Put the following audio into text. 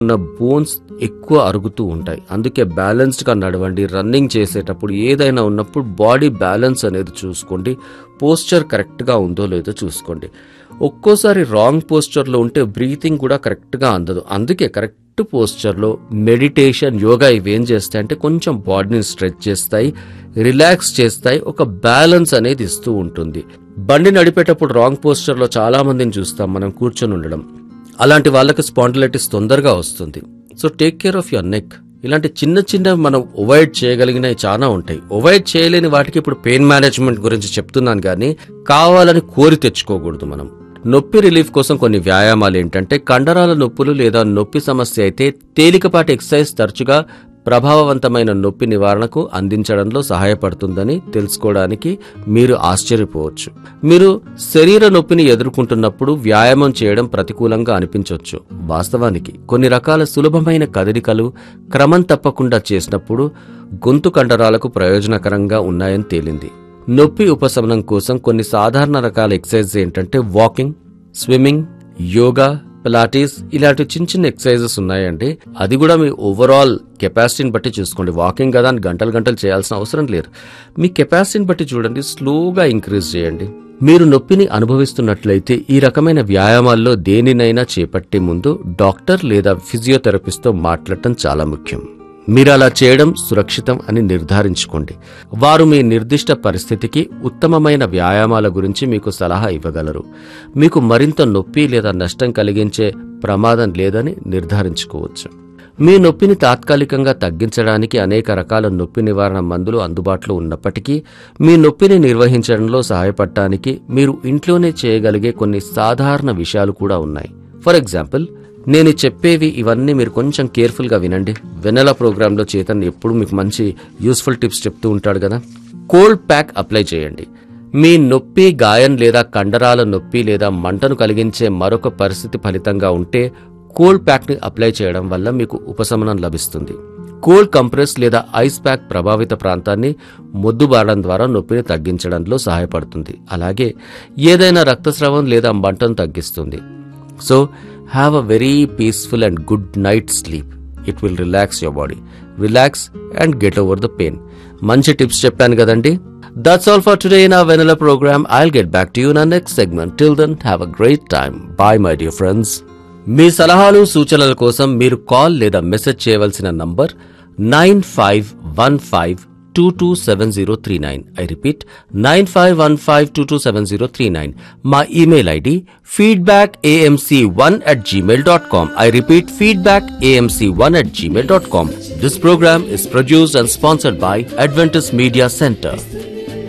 ఉన్న బోన్స్ ఎక్కువ అరుగుతూ ఉంటాయి అందుకే బ్యాలెన్స్డ్ గా నడవండి రన్నింగ్ చేసేటప్పుడు ఏదైనా ఉన్నప్పుడు బాడీ బ్యాలెన్స్ అనేది చూసుకోండి పోస్చర్ కరెక్ట్ గా ఉందో లేదో చూసుకోండి ఒక్కోసారి రాంగ్ పోస్చర్ లో ఉంటే బ్రీతింగ్ కూడా కరెక్ట్ గా అందదు అందుకే కరెక్ట్ పోస్చర్ లో మెడిటేషన్ యోగా ఇవేం చేస్తాయి అంటే కొంచెం బాడీని స్ట్రెచ్ చేస్తాయి రిలాక్స్ చేస్తాయి ఒక బ్యాలెన్స్ అనేది ఇస్తూ ఉంటుంది బండి నడిపేటప్పుడు రాంగ్ పోస్చర్ లో చాలా మందిని చూస్తాం మనం కూర్చొని ఉండడం అలాంటి వాళ్ళకి స్పాండిలైటిస్ తొందరగా వస్తుంది so take care of your neck ఇలాంటి చిన్న చిన్న మనం అవాయిడ్ చేయగలిగినవి చాలా ఉంటాయి అవాయిడ్ చేయలేని వాటికి ఇప్పుడు పెయిన్ మేనేజ్మెంట్ గురించి చెప్తున్నాను కానీ కావాలని కోరి తెచ్చుకోకూడదు మనం నొప్పి రిలీఫ్ కోసం కొన్ని వ్యాయామాలు ఏంటంటే కండరాల నొప్పులు లేదా నొప్పి సమస్య అయితే తేలికపాటి ఎక్సర్సైజ్ తరచుగా ప్రభావవంతమైన నొప్పి నివారణకు అందించడంలో సహాయపడుతుందని తెలుసుకోవడానికి మీరు ఆశ్చర్యపోవచ్చు మీరు శరీర నొప్పిని ఎదుర్కొంటున్నప్పుడు వ్యాయామం చేయడం ప్రతికూలంగా అనిపించవచ్చు వాస్తవానికి కొన్ని రకాల సులభమైన కదలికలు క్రమం తప్పకుండా చేసినప్పుడు గొంతు కండరాలకు ప్రయోజనకరంగా ఉన్నాయని తేలింది నొప్పి ఉపశమనం కోసం కొన్ని సాధారణ రకాల ఎక్సర్సైజ్ ఏంటంటే వాకింగ్ స్విమ్మింగ్ యోగా పిలాటీస్ ఇలాంటి చిన్న చిన్న ఎక్సర్సైజెస్ ఉన్నాయండి అది కూడా మీ ఓవరాల్ కెపాసిటీని బట్టి చూసుకోండి వాకింగ్ కదా అని గంటలు గంటలు చేయాల్సిన అవసరం లేదు మీ కెపాసిటీని బట్టి చూడండి స్లోగా ఇంక్రీజ్ చేయండి మీరు నొప్పిని అనుభవిస్తున్నట్లయితే ఈ రకమైన వ్యాయామాల్లో దేనినైనా చేపట్టే ముందు డాక్టర్ లేదా ఫిజియోథెరపిస్ట్తో మాట్లాడటం చాలా ముఖ్యం మీరు అలా చేయడం సురక్షితం అని నిర్ధారించుకోండి వారు మీ నిర్దిష్ట పరిస్థితికి ఉత్తమమైన వ్యాయామాల గురించి మీకు సలహా ఇవ్వగలరు మీకు మరింత నొప్పి లేదా నష్టం కలిగించే ప్రమాదం లేదని నిర్ధారించుకోవచ్చు మీ నొప్పిని తాత్కాలికంగా తగ్గించడానికి అనేక రకాల నొప్పి నివారణ మందులు అందుబాటులో ఉన్నప్పటికీ మీ నొప్పిని నిర్వహించడంలో సహాయపడటానికి మీరు ఇంట్లోనే చేయగలిగే కొన్ని సాధారణ విషయాలు కూడా ఉన్నాయి ఫర్ ఎగ్జాంపుల్ నేను చెప్పేవి ఇవన్నీ మీరు కొంచెం కేర్ఫుల్గా వినండి వెనెల ప్రోగ్రాంలో చేతన్ ఎప్పుడు మీకు మంచి యూస్ఫుల్ టిప్స్ చెప్తూ ఉంటాడు కదా కోల్డ్ ప్యాక్ అప్లై చేయండి మీ నొప్పి గాయం లేదా కండరాల నొప్పి లేదా మంటను కలిగించే మరొక పరిస్థితి ఫలితంగా ఉంటే కోల్డ్ ప్యాక్ని అప్లై చేయడం వల్ల మీకు ఉపశమనం లభిస్తుంది కోల్డ్ కంప్రెస్ లేదా ఐస్ ప్యాక్ ప్రభావిత ప్రాంతాన్ని మొద్దుబారడం ద్వారా నొప్పిని తగ్గించడంలో సహాయపడుతుంది అలాగే ఏదైనా రక్తస్రావం లేదా మంటను తగ్గిస్తుంది so have a very peaceful and good night sleep it will relax your body relax and get over the pain మంచి టిప్స్ చెప్పాను కదండి that's all for today in a Vennela programme I'll get back to you నా next segment till then have a great time bye my dear friends మీ సలహాలు సూచనల కోసం మీరు call లేదా మెసేజ్ చేయవలసిన number nine five one five two two seven zero three nine I repeat nine five one five two two seven zero three nine మా email ID feedback AMC one at Gmail dot com I repeat feedback AMC one at Gmail dot com this programme is produced and sponsored by Adventist Media Center.